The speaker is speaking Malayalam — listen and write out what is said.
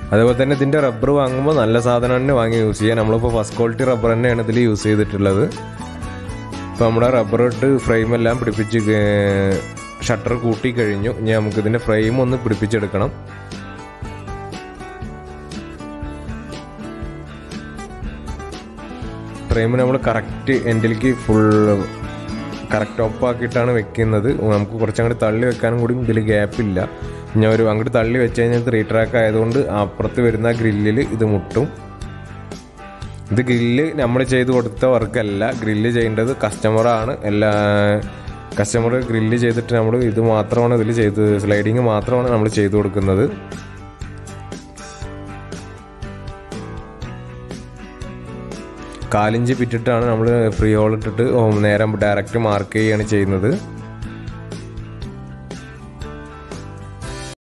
അതേപോലെ തന്നെ ഇതിൻ്റെ റബ്ബർ വാങ്ങുമ്പോൾ നല്ല സാധനം തന്നെ വാങ്ങി യൂസ് ചെയ്യുക നമ്മളിപ്പോൾ ഫസ്റ്റ് ക്വാളിറ്റി റബ്ബർ തന്നെയാണ് ഇതിൽ യൂസ് ചെയ്തിട്ടുള്ളത് ഇപ്പോൾ നമ്മുടെ റബ്ബർ ഇട്ട് ഫ്രെയിം എല്ലാം പിടിപ്പിച്ച് ഷട്ടർ കൂട്ടി കഴിഞ്ഞു ഇനി നമുക്ക് ഇതിൻ്റെ ഫ്രെയിം ഒന്ന് പിടിപ്പിച്ചെടുക്കണം ഫ്രെയിം നമ്മൾ കറക്റ്റ് എൻഡിലേക്ക് ഫുൾ കറക്റ്റ് ഒപ്പാക്കിയിട്ടാണ് വെക്കുന്നത് നമുക്ക് കുറച്ചങ്ങോട്ട് തള്ളി വെക്കാനും കൂടി ഇതിൽ ഗ്യാപ്പില്ല ഞാൻ ഒരു അങ്ങോട്ട് തള്ളി വെച്ച് കഴിഞ്ഞാൽ ത്രീ ട്രാക്ക് ആയതുകൊണ്ട് അപ്പുറത്ത് വരുന്ന ഗ്രില്ലിൽ ഇത് മുട്ടും ഇത് ഗ്രില്ല് നമ്മൾ ചെയ്ത് കൊടുത്ത വർക്കല്ല ഗ്രില്ല് ചെയ്യേണ്ടത് കസ്റ്റമറാണ് എല്ലാ കസ്റ്റമർ ഗ്രില്ല് ചെയ്തിട്ട് നമ്മൾ ഇത് മാത്രമാണ് ഇതിൽ ചെയ്ത് സ്ലൈഡിങ് മാത്രമാണ് നമ്മൾ ചെയ്തു കൊടുക്കുന്നത് കാലിഞ്ച് പിറ്റിട്ടാണ് നമ്മൾ ഫ്രീ ഹോൾ ഇട്ടിട്ട് നേരെ ഡയറക്റ്റ് മാർക്ക് ചെയ്യുകയാണ് ചെയ്യുന്നത്